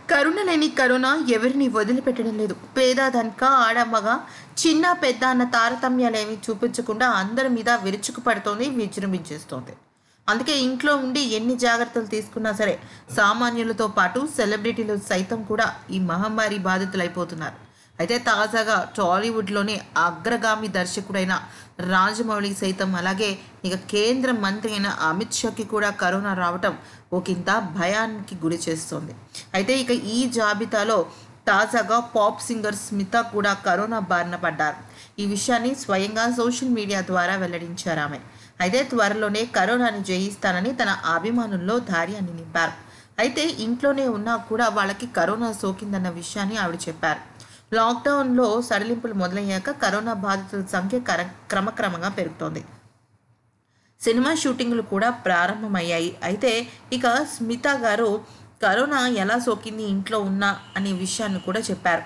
కరుణ లేని కరోనా ఎవరిని వదిలిపెట్టడం లేదు పేద ధనిక ఆడమ్మగా చిన్న పెద్ద అన్న తారతమ్యాలేమీ చూపించకుండా అందరి మీద విరుచుకు పడుతోంది విజృంభించేస్తోంది అందుకే ఇంట్లో ఉండి ఎన్ని జాగ్రత్తలు తీసుకున్నా సరే సామాన్యులతో పాటు సెలబ్రిటీలు సైతం కూడా ఈ మహమ్మారి బాధితులైపోతున్నారు అయితే తాజాగా టాలీవుడ్లోని అగ్రగామి దర్శకుడైన రాజమౌళి సైతం అలాగే ఇక కేంద్ర మంత్రి అయిన అమిత్ షాకి కూడా కరోనా రావటం ఒకంత భయానికి గురి చేస్తోంది అయితే ఇక ఈ జాబితాలో తాజాగా పాప్ సింగర్ స్మిత కూడా కరోనా బారిన పడ్డారు ఈ విషయాన్ని స్వయంగా సోషల్ మీడియా ద్వారా వెల్లడించారు ఆమె అయితే త్వరలోనే కరోనాని జయిస్తానని తన అభిమానుల్లో ధైర్యాన్ని నింపారు అయితే ఇంట్లోనే ఉన్నా కూడా వాళ్ళకి కరోనా సోకిందన్న విషయాన్ని ఆవిడ చెప్పారు లాక్డౌన్లో సడలింపులు మొదలయ్యాక కరోనా బాధితుల సంఖ్య కర క్రమక్రమంగా పెరుగుతోంది సినిమా షూటింగ్లు కూడా ప్రారంభమయ్యాయి అయితే ఇక స్మిత గారు కరోనా ఎలా సోకింది ఇంట్లో ఉన్నా అనే విషయాన్ని కూడా చెప్పారు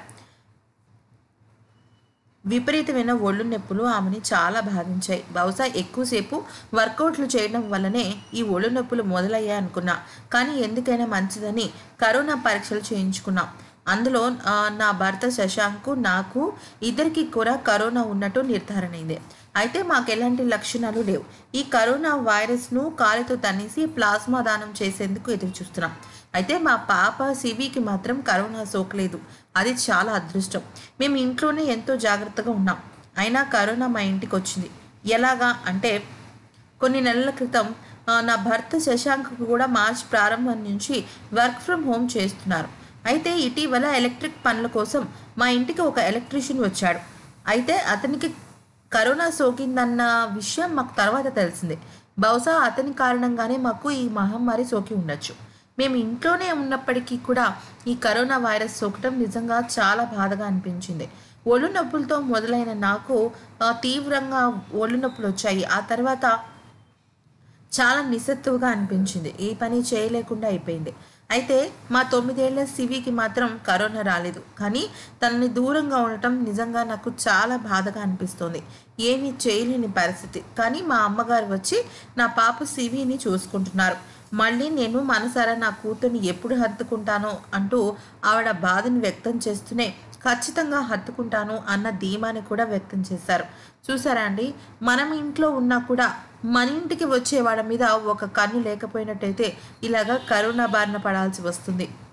విపరీతమైన ఒళ్ళు నొప్పులు ఆమెని చాలా బాధించాయి బహుశా ఎక్కువసేపు వర్కౌట్లు చేయడం వల్లనే ఈ ఒళ్ళు నొప్పులు మొదలయ్యాయి అనుకున్నా కానీ ఎందుకైనా మంచిదని కరోనా పరీక్షలు చేయించుకున్నాం అందులో ఆ, నా భర్త శశాంక్ నాకు ఇద్దరికి కూడా కరోనా ఉన్నట్టు నిర్ధారణ అయింది అయితే మాకు ఎలాంటి లక్షణాలు లేవు ఈ కరోనా వైరస్ను కాలితో తన్నేసి ప్లాస్మా దానం చేసేందుకు ఎదురు చూస్తున్నాం అయితే మా పాప సివికి మాత్రం కరోనా సోకలేదు అది చాలా అదృష్టం మేము ఇంట్లోనే ఎంతో జాగ్రత్తగా ఉన్నాం అయినా కరోనా మా ఇంటికి వచ్చింది ఎలాగా అంటే కొన్ని నెలల క్రితం ఆ, నా భర్త శశాంక్ కూడా మార్చ్ ప్రారంభం నుంచి వర్క్ ఫ్రమ్ హోమ్ చేస్తున్నారు అయితే ఇటీవల ఎలక్ట్రిక్ పనుల కోసం మా ఇంటికి ఒక ఎలక్ట్రీషియన్ వచ్చాడు అయితే అతనికి కరోనా సోకిందన్న విషయం మాకు తర్వాత తెలిసింది బహుశా అతని కారణంగానే మాకు ఈ మహమ్మారి సోకి ఉండొచ్చు మేము ఇంట్లోనే ఉన్నప్పటికీ కూడా ఈ కరోనా వైరస్ సోకటం నిజంగా చాలా బాధగా అనిపించింది ఒళ్ళు నొప్పులతో మొదలైన నాకు ఆ, తీవ్రంగా ఒళ్ళు నొప్పులు వచ్చాయి ఆ తర్వాత చాలా నిస్సత్తువుగా అనిపించింది ఈ పని చేయలేకుండా అయిపోయింది అయితే మా తొమ్మిదేళ్ల సివికి మాత్రం కరోనా రాలేదు కానీ తనని దూరంగా ఉండటం నిజంగా నాకు చాలా బాధగా అనిపిస్తోంది ఏమీ చేయలేని పరిస్థితి కానీ మా అమ్మగారు వచ్చి నా పాప సివిని చూసుకుంటున్నారు మళ్ళీ నేను మనసారా నా కూతుర్ని ఎప్పుడు హత్తుకుంటానో అంటూ ఆవిడ బాధను వ్యక్తం చేస్తూనే ఖచ్చితంగా హత్తుకుంటాను అన్న ధీమాని కూడా వ్యక్తం చేశారు చూసారా అండి మనం ఇంట్లో ఉన్నా కూడా మన ఇంటికి వచ్చే వాళ్ళ మీద ఒక కన్ను లేకపోయినట్టయితే ఇలాగా కరోనా బారిన పడాల్సి వస్తుంది